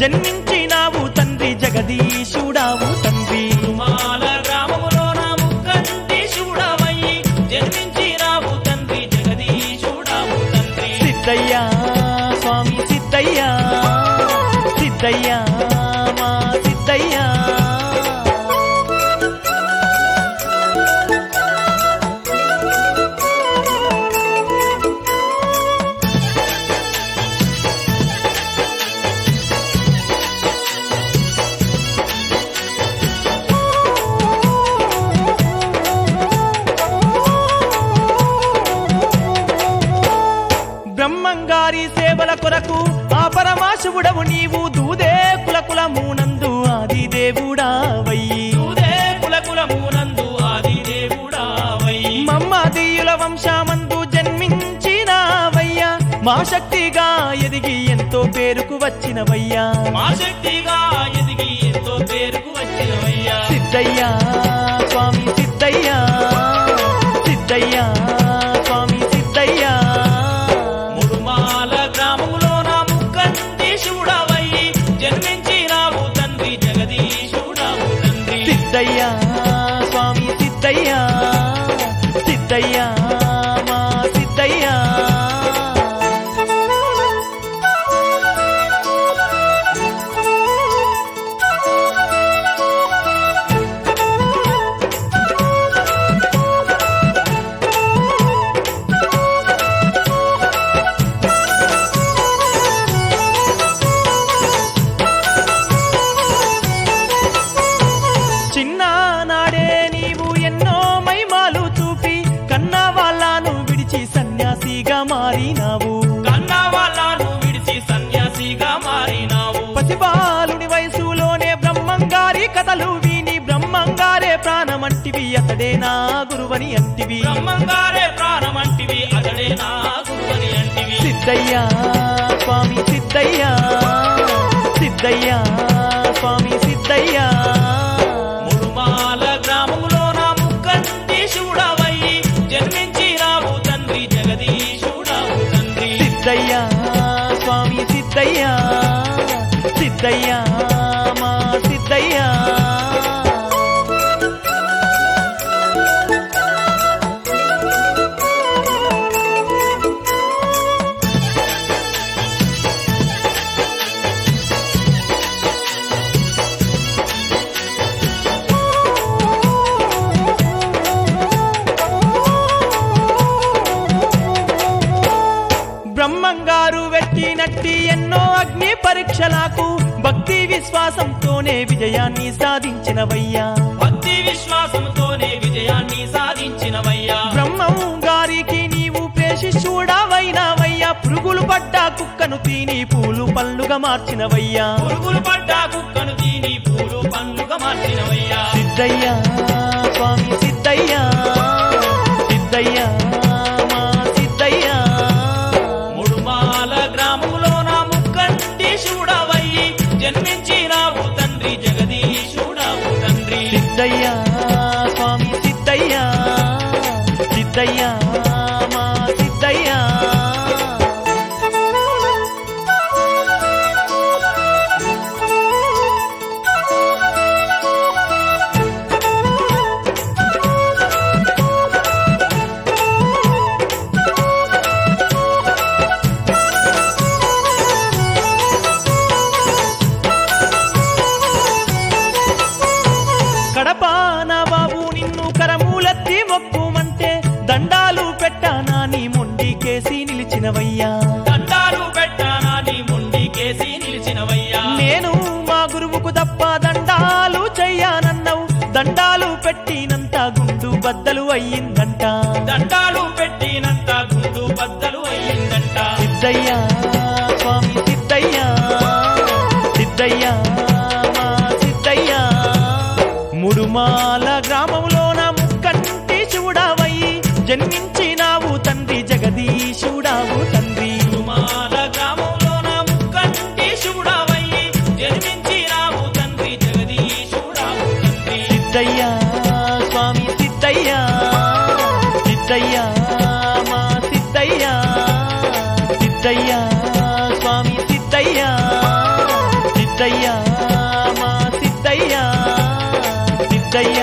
జన్మించినావు తండ్రి జగదీశుడావు తండ్రి మాల గ్రామములో నా ముక్కంటి శివుడవయ్యి జన్మించినావు తండ్రి జగదీశుడావు తండ్రి సిద్ధయ్యా స్వామి సిద్ధయ్యా సిద్ధయ్యా మా సిద్ధయ్యా బ్రహ్మంగారి సేవల కొరకు ఆ పరమాశివుడవు నీవు దూదే కుల కులమునందు ఆది దేవుడావయ్యి తూదే కుల కులమునందు ఆది దేవుడావయ్యి మమ్మాదీయుల వంశమందు జన్మించినవయ్యా మా శక్తిగా ఎదిగి ఎంతో పేరుకు వచ్చినవయ్యా మా శక్తిగా ఎదిగి ఎంతో పేరుకు వచ్చినవయ్యా సిద్ధయ్యా స్వామి సిద్ధయ్యా సిద్ధయ్యా స్వామి సిద్ధయ్యా ముడుమాల గ్రామములో నా ముక్కంటి శివుడవయ్యి జన్మించినావు తండ్రి జగదీశుడావు తండ్రి సిద్ధయ్యా స్వామి సిద్ధయ్యా సిద్ధయ్యా మా సిద్ధయ్యా చిన్ననాడే నీవు ఎన్నో మైమాలు చూపి కన్నా వాళ్ళను విడిచి సన్యాసిగా మారినావు కన్నా వాళ్ళను విడిచి సన్యాసిగా మారినావు పసిబాలుని వయసులోనే బ్రహ్మంగారి కథలు విని బ్రహ్మంగారే ప్రాణమంటివి అతడే నా గురువని అంటివి బ్రహ్మంగారే ప్రాణమంటివి అతడే నా గురువని అంటివి సిద్ధయ్యా స్వామి సిద్ధయ్యా సిద్ధయ్యా స్వామి సిద్ధయ్యా ముడుమాల గ్రామములో నా ముక్కంటి శివుడవయ్యి జన్మించినావు తండ్రి జగదీశుడావు తండ్రి సిద్ధయ్యా స్వామి సిద్ధయ్యా సిద్ధయ్యా మా సిద్ధయ్యా బ్రహ్మంగారు వెట్టినట్టి ఎన్నో అగ్ని పరీక్షలకు భక్తి విశ్వాసంతోనే విజయాన్ని సాధించినవయ్యా భక్తి విశ్వాసంతోనే విజయాన్ని సాధించినవయ్యా బ్రహ్మం గారికి నీవు ప్రేషిష్యుడవైనవయ్యా పురుగులు పడ్డ కుక్కను తిని పూలు పళ్ళుగా మార్చినవయ్యా పురుగులు పడ్డ కుక్కను తిని పూలు పండుగ మార్చినవయ్యా సిద్ధయ్యా స్వామి సిద్ధయ్యా సిద్ధయ్యా మా సిద్ధయ్యా ముడుమాల గ్రామములో నా ముక్కంటి శివుడవయ్యి జన్మించినావు తండ్రి జగదీశుడావు తండ్రి సిద్ధయ్యా స్వామి సిద్ధయ్యా సిద్ధయ్యా మా సిద్ధయ్యా కడప నా బాబు నిన్ను కరమూలెత్తి మొక్కుమంటే దండాలు పెట్టానా నీ మొండికేసి నిలిచినవయ్యా దండాలు పెట్టానా నీ ముండి కేసి నిలిచినవయ్యా నేను మా గురువుకు తప్ప దండాలు చెయ్యానన్నావు దండాలు పెట్టినంత గుండు బద్దలు అయ్యిందంట దండాలు పెట్టినంత గుండు బద్దలు అయ్యిందంట సిద్ధయ్యా స్వామి సిద్ధయ్యా సిద్ధయ్యా మా సిద్ధయ్యా ముడుమాల గ్రామంలోన ముక్కంటి చూడవయ్యి జన్మించినావు తండ్రి జగదీశుడావు తండ్రి మాల గ్రామంలో నా ముక్కంటి శివుడవయ్యి జన్మించినావు తండ్రి జగదీశుడావు తండ్రి సిద్ధయ్యా స్వామి సిద్ధయ్యా సిద్ధయ్యా మా సిద్ధయ్యా సిద్ధయ్యా స్వామి సిద్ధయ్యా సిద్ధయ్యా బుజ్జయ్య